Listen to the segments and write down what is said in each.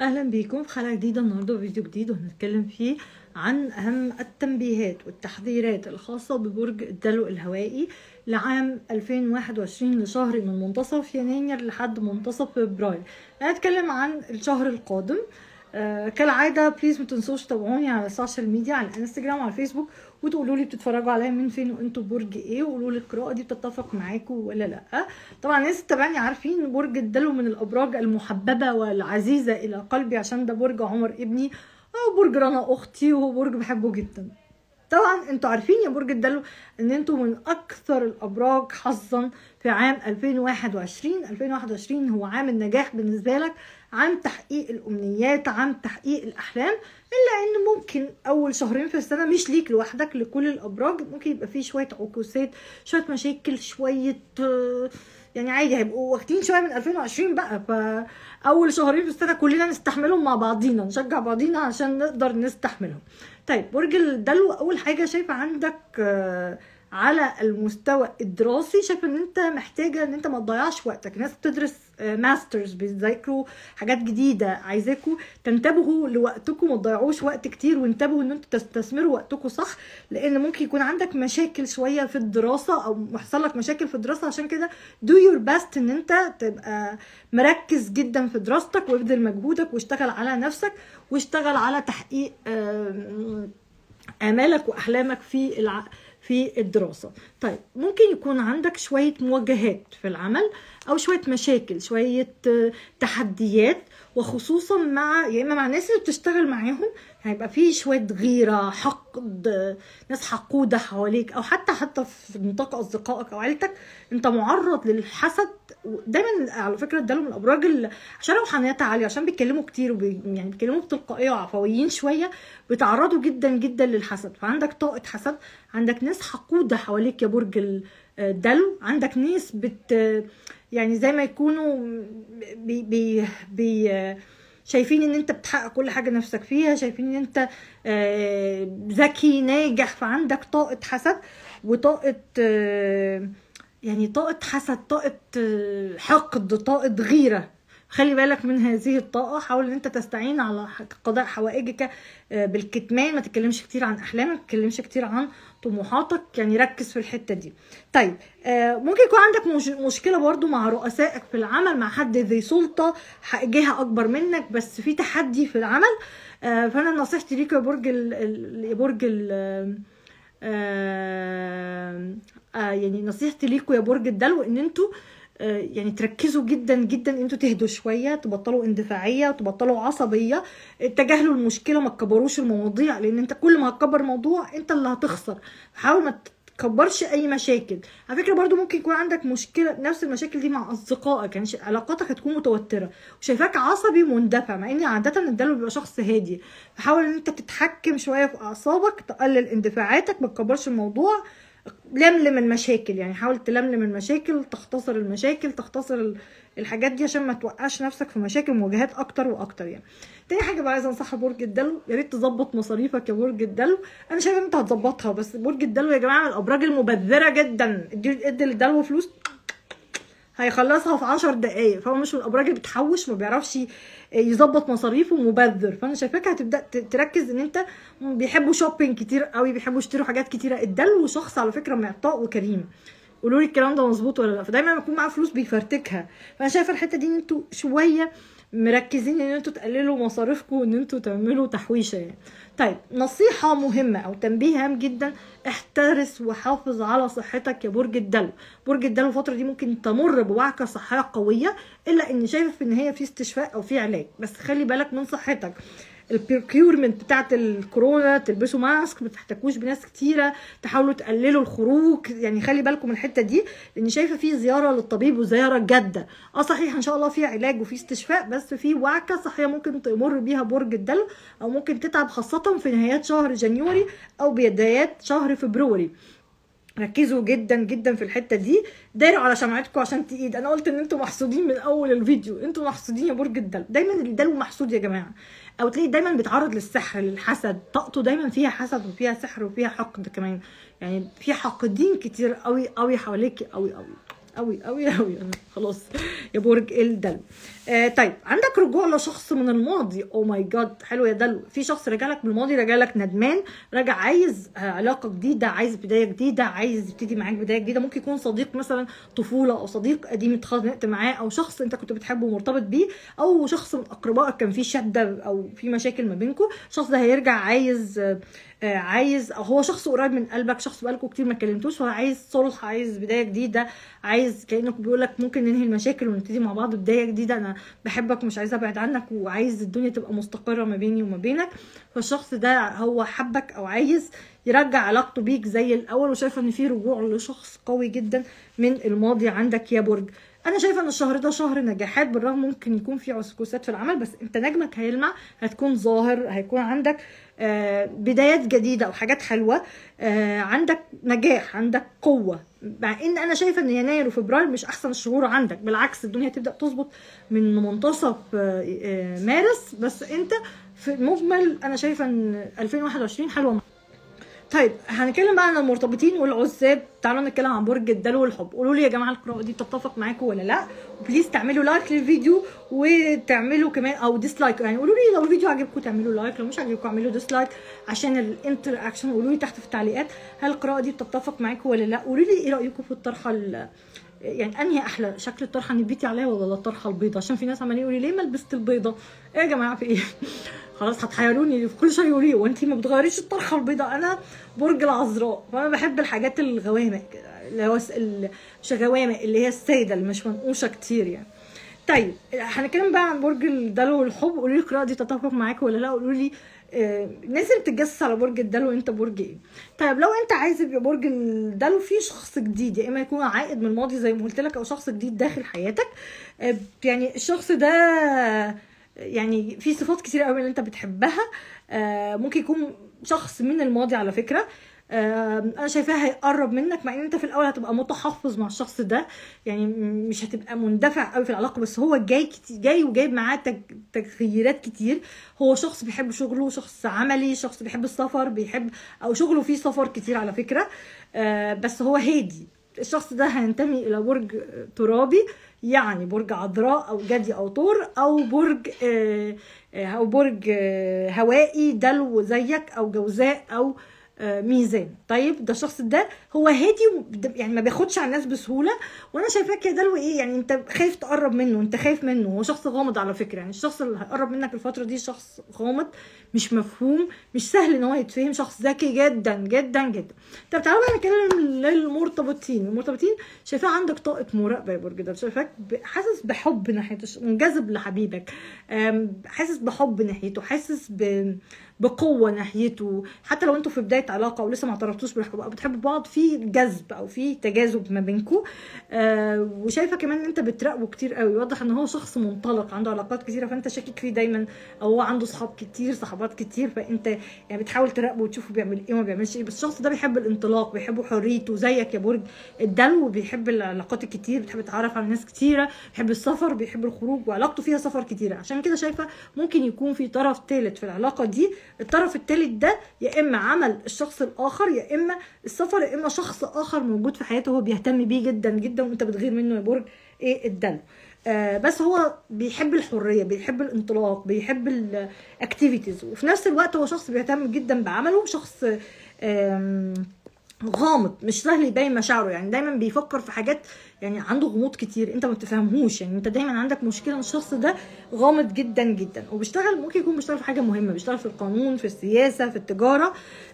اهلا بيكم في حلقه جديده النهارده فيديو جديد وهنتكلم فيه عن اهم التنبيهات والتحذيرات الخاصه ببرج الدلو الهوائي لعام 2021 لشهر من منتصف يناير لحد منتصف فبراير هنتكلم عن الشهر القادم آه كالعاده بليز ما تنسوش تابعوني على السوشيال ميديا على الانستجرام وعلى الفيسبوك وتقولوا لي بتتفرجوا عليا من فين وانتوا برج ايه وقولوا لي القراءه دي بتتفق معاكم ولا لا طبعا الناس تابعني عارفين برج الدلو من الابراج المحببه والعزيزه الى قلبي عشان ده برج عمر ابني او برج رنا اختي وهو برج بحبه جدا طبعا انتوا عارفين يا برج الدلو ان انتوا من اكثر الابراج حظا في عام 2021 2021 هو عام النجاح بالنسبه لك عام تحقيق الامنيات عام تحقيق الاحلام الا ان ممكن اول شهرين في السنه مش ليك لوحدك لكل الابراج ممكن يبقى فيه شويه عكوسات شويه مشاكل شويه يعني عادي هيبقوا واخدين شويه من 2020 بقى فاول شهرين في السنه كلنا نستحملهم مع بعضينا نشجع بعضينا عشان نقدر نستحملهم طيب برج الدلو اول حاجه شايفه عندك على المستوى الدراسي شايفه ان انت محتاجه ان انت ما تضيعش وقتك ناس بتدرس ماسترز بيذاكروا حاجات جديده عايزاكم تنتبهوا لوقتكم ما تضيعوش وقت كتير وانتبهوا ان انتوا تستثمروا وقتكم صح لان ممكن يكون عندك مشاكل شويه في الدراسه او يحصل لك مشاكل في الدراسه عشان كده دو يور بيست ان انت تبقى مركز جدا في دراستك وابذل مجهودك واشتغل على نفسك واشتغل على تحقيق امالك واحلامك في الع... في الدراسة طيب ممكن يكون عندك شوية مواجهات في العمل أو شوية مشاكل شوية تحديات وخصوصا مع يا إما مع الناس اللي بتشتغل معاهم هيبقى في شوية غيرة حقد ناس حقودة حواليك أو حتى حتى في نطاق أصدقائك أو عيلتك أنت معرض للحسد دايما على فكرة ده من الأبراج اللي عشان روحانيتها عالية عشان بيتكلموا كتير وبي يعني بيتكلموا بتلقائية وعفويين شوية بيتعرضوا جدا جدا للحسد فعندك طاقة حسد عندك ناس حقودة حواليك يا برج الدلو عندك ناس بت يعني زي ما يكونوا بي بي, بي شايفين ان انت بتحقق كل حاجه نفسك فيها شايفين ان انت ذكي ناجح فعندك طاقه حسد وطاقه يعني طاقه حسد طاقه حقد طاقه غيره خلي بالك من هذه الطاقة حاول ان انت تستعين على قضاء حوائجك بالكتمان ما تتكلمش كتير عن احلامك ما تتكلمش كتير عن طموحاتك يعني ركز في الحتة دي طيب ممكن يكون عندك مشكلة برضو مع رؤسائك في العمل مع حد ذي سلطة جهة اكبر منك بس في تحدي في العمل فانا نصيحتي ليك يا برج ال يا برج ال يعني نصيحتي ليكوا يا برج الدلو ان انتوا يعني تركزوا جدا جدا انتوا تهدوا شويه تبطلوا اندفاعيه وتبطلوا عصبيه تجاهلوا المشكله ما تكبروش المواضيع لان انت كل ما هتكبر موضوع انت اللي هتخسر حاول ما تكبرش اي مشاكل على فكره برضو ممكن يكون عندك مشكله نفس المشاكل دي مع اصدقائك يعني علاقاتك هتكون متوتره وشايفاك عصبي مندفع مع ان عاده الدلو بيبقى شخص هادي فحاول ان انت تتحكم شويه في اعصابك تقلل اندفاعاتك ما تكبرش الموضوع لملم المشاكل يعني حاول تلملم المشاكل تختصر المشاكل تختصر الحاجات دي عشان ما توقعش نفسك في مشاكل مواجهات اكتر واكتر يعني تاني حاجه بقى عايزه انصحها برج الدلو يا ريت تظبط مصاريفك يا برج الدلو انا شايفه ان انت هتظبطها بس برج الدلو يا جماعه من الابراج المبذره جدا ادي ادي للدلو فلوس هيخلصها في 10 دقايق فهو مش من الابراج اللي بتحوش ما بيعرفش يظبط مصاريفه مبذر فانا شايفاك هتبدا تركز ان انت بيحبوا شوبينج كتير قوي بيحبوا يشتروا حاجات كتيره الدلو شخص على فكره معطاء وكريم قولوا لي الكلام ده مظبوط ولا لا فدايما لما يكون معاه فلوس بيفرتكها فانا شايفه الحته دي ان انتوا شويه مركزين ان انتوا تقللوا مصاريفكم وان انتوا تعملوا تحويشه يعني طيب نصيحة مهمة أو تنبيه هام جدا احترس وحافظ على صحتك يا برج الدلو برج الدلو الفترة دي ممكن تمر بوعكة صحية قوية إلا إن شايف إن هي في استشفاء أو في علاج بس خلي بالك من صحتك البركيورمنت بتاعت الكورونا تلبسوا ماسك ما تحتكوش بناس كتيره تحاولوا تقللوا الخروج يعني خلي بالكم من الحته دي لان شايفه في زياره للطبيب وزياره جاده اه صحيح ان شاء الله في علاج وفي استشفاء بس في وعكه صحيه ممكن تمر بيها برج الدلو او ممكن تتعب خاصه في نهايات شهر جانيوري او بدايات شهر فبراير ركزوا جدا جدا في الحته دي داروا على شمعتكم عشان تقيد انا قلت ان انتوا محسودين من اول الفيديو انتوا محسودين يا برج الدلو دايما الدلو محسود يا جماعه او تلاقي دايما بيتعرض للسحر للحسد طاقته دايما فيها حسد وفيها سحر وفيها حقد كمان يعني في حاقدين كتير قوي قوي حواليك قوي قوي قوي قوي قوي خلاص يا برج الدلو آه طيب عندك رجوع لشخص من الماضي او ماي جاد حلو يا دلو في شخص راجع لك من الماضي راجع لك ندمان راجع عايز آه علاقه جديده عايز بدايه جديده عايز يبتدي معاك بدايه جديده ممكن يكون صديق مثلا طفوله او صديق قديم اتخانقت معاه او شخص انت كنت بتحبه ومرتبط بيه او شخص من اقربائك كان في شده او في مشاكل ما بينكم الشخص ده هيرجع عايز آه آه، عايز أو هو شخص قريب من قلبك شخص بقالكوا كتير ما كلمتوش هو عايز صلح عايز بدايه جديده عايز كانه بيقول لك ممكن ننهي المشاكل ونبتدي مع بعض بدايه جديده انا بحبك ومش عايزه ابعد عنك وعايز الدنيا تبقى مستقره ما بيني وما بينك فالشخص ده هو حبك او عايز يرجع علاقته بيك زي الاول وشايفه ان في رجوع لشخص قوي جدا من الماضي عندك يا برج انا شايفه ان الشهر ده شهر نجاحات بالرغم ممكن يكون في عسكوسات في العمل بس انت نجمك هيلمع هتكون ظاهر هيكون عندك آه، بدايات جديده او حاجات حلوه آه، عندك نجاح عندك قوه مع ان انا شايفه ان يناير وفبراير مش احسن الشهور عندك بالعكس الدنيا تبدا تظبط من منتصف آه، مارس بس انت في المجمل انا شايفه ان 2021 حلوه طيب هنتكلم بقى عن المرتبطين والعزاب تعالوا نتكلم عن برج الدلو والحب قولوا لي يا جماعه القراءه دي بتتفق معاكم ولا لا وبليز تعملوا لايك للفيديو وتعملوا كمان او ديسلايك يعني قولوا لي لو الفيديو عجبكم تعملوا لايك لو مش عجبكم اعملوا ديسلايك عشان الانتر اكشن قولوا لي تحت في التعليقات هل القراءه دي بتتفق معاكم ولا لا قولوا لي ايه رايكم في الطرحه يعني انهي احلى شكل الطرحه نبيتي عليها ولا الطرحه البيضه عشان في ناس عمالين يقولوا لي ليه ما لبست البيضه ايه يا جماعه في ايه خلاص هتحيروني في كل شيء يقولي وانت ما بتغيريش الطرحه البيضاء انا برج العذراء فانا بحب الحاجات الغوامق اللي هو مش غوامق اللي هي الساده اللي مش منقوشه كتير يعني طيب هنتكلم بقى عن برج الدلو والحب قولوا لي القراءه دي تتفق معاكم ولا لا قولوا لي آه الناس اللي بتتجسس على برج الدلو انت برج ايه طيب لو انت عايز يبقى برج الدلو في شخص جديد يا اما يكون عائد من الماضي زي ما قلت لك او شخص جديد داخل حياتك آه يعني الشخص ده يعني في صفات كتير قوي اللي انت بتحبها آه ممكن يكون شخص من الماضي على فكره آه انا شايفاه هيقرب منك مع ان انت في الاول هتبقى متحفظ مع الشخص ده يعني مش هتبقى مندفع قوي في العلاقه بس هو جاي كتير جاي وجايب معاه تغييرات كتير هو شخص بيحب شغله شخص عملي شخص بيحب السفر بيحب او شغله فيه سفر كتير على فكره آه بس هو هادي الشخص ده هينتمي الى برج ترابي يعني برج عذراء او جدي او طور او برج آه، آه، او برج آه، هوائي دلو زيك او جوزاء او آه، ميزان طيب ده الشخص ده هو هادي يعني ما بياخدش على الناس بسهوله وانا شايفاه كده دلو ايه يعني انت خايف تقرب منه انت خايف منه هو شخص غامض على فكره يعني الشخص اللي هيقرب منك الفتره دي شخص غامض مش مفهوم مش سهل ان هو يتفهم شخص ذكي جدا جدا جدا طب تعالوا بقى نتكلم للمرتبطين المرتبطين شايفاه عندك طاقه مراقبه يا برج ده شايفاك حاسس بحب ناحيته منجذب لحبيبك حاسس بحب ناحيته حاسس ب بقوه ناحيته حتى لو انتوا في بدايه علاقه ولسه ما اعترفتوش بتحبوا بعض في جذب او في تجاذب ما بينكم آه وشايفه كمان ان انت بتراقبه كتير قوي واضح ان هو شخص منطلق عنده علاقات كتيره فانت شاكك فيه دايما او هو عنده صحاب كتير صحبات كتير فانت يعني بتحاول تراقبه وتشوفه بيعمل ايه وما بيعملش ايه بس الشخص ده بيحب الانطلاق بيحب حريته زيك يا برج الدلو بيحب العلاقات الكتير بيحب يتعرف على ناس كتيره بيحب السفر بيحب الخروج وعلاقته فيها سفر كتيره عشان كده شايفه ممكن يكون في طرف ثالث في العلاقه دي الطرف الثالث ده يا اما عمل الشخص الاخر يا اما السفر يا اما شخص اخر موجود في حياته هو بيهتم بيه جدا جدا وانت بتغير منه يا برج ايه الدلو آه بس هو بيحب الحريه بيحب الانطلاق بيحب الاكتيفيتيز وفي نفس الوقت هو شخص بيهتم جدا بعمله شخص غامض مش سهل يبين مشاعره يعني دايما بيفكر في حاجات يعني عنده غموض كتير انت ما بتفهمهوش يعني انت دايما عندك مشكله ان الشخص ده غامض جدا جدا وبيشتغل ممكن يكون بيشتغل في حاجه مهمه بيشتغل في القانون في السياسه في التجاره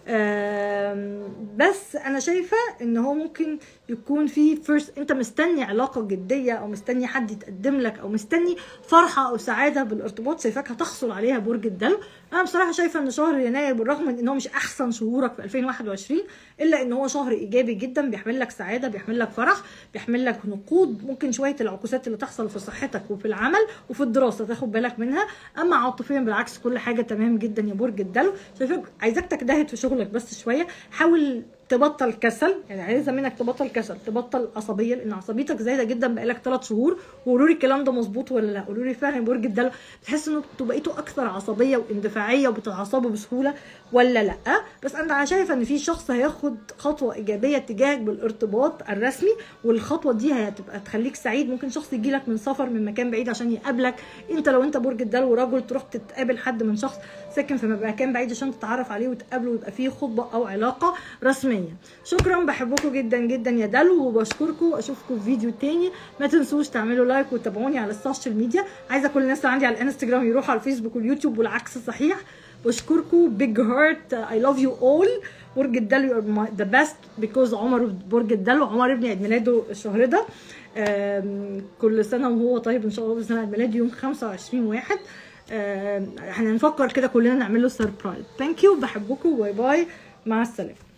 بس انا شايفه ان هو ممكن يكون في فيرست انت مستني علاقه جديه او مستني حد يتقدم لك او مستني فرحه او سعاده بالارتباط شايفاك هتحصل عليها برج الدلو انا بصراحه شايفه ان شهر يناير بالرغم من ان هو مش احسن شهورك في 2021 الا ان هو شهر ايجابي جدا بيحمل لك سعاده بيحمل لك فرح بيحمل لك نقود ممكن شويه العكوسات اللي تحصل في صحتك وفي العمل وفي الدراسه تاخد بالك منها اما عاطفيا بالعكس كل حاجه تمام جدا يا برج الدلو شايفاك عايزاك تجتهد في شغلك بس شويه حاول تبطل كسل يعني عايزه منك تبطل كسل تبطل عصبيه لان عصبيتك زايده جدا بقالك 3 شهور وقولوا لي الكلام ده مظبوط ولا لا قولوا لي فعلا برج الدلو بتحس ان انتوا بقيتوا اكثر عصبيه واندفاعيه وبتتعصبوا بسهوله ولا لا بس انا شايفه ان في شخص هياخد خطوه ايجابيه تجاهك بالارتباط الرسمي والخطوه دي هتبقى تخليك سعيد ممكن شخص يجي لك من سفر من مكان بعيد عشان يقابلك انت لو انت برج الدلو رجل تروح تتقابل حد من شخص ساكن في مكان بعيد عشان تتعرف عليه وتقابله ويبقى فيه خطبه او علاقه رسميه شكرا بحبكم جدا جدا يا دلو وبشكركم اشوفكم في فيديو تاني ما تنسوش تعملوا لايك وتابعوني على السوشيال ميديا عايزه كل الناس اللي عندي على الانستجرام يروحوا على الفيسبوك واليوتيوب والعكس صحيح بشكركم بيج هارت اي لاف يو اول برج الدلو ذا بيست بيكوز عمر برج الدلو عمر ابني عيد ميلاده الشهر ده كل سنه وهو طيب ان شاء الله باذن الله عيد ميلاد يوم 25 واحد هنفكر كده كلنا نعمل له سربرايز ثانك يو بحبكم باي باي مع السلامه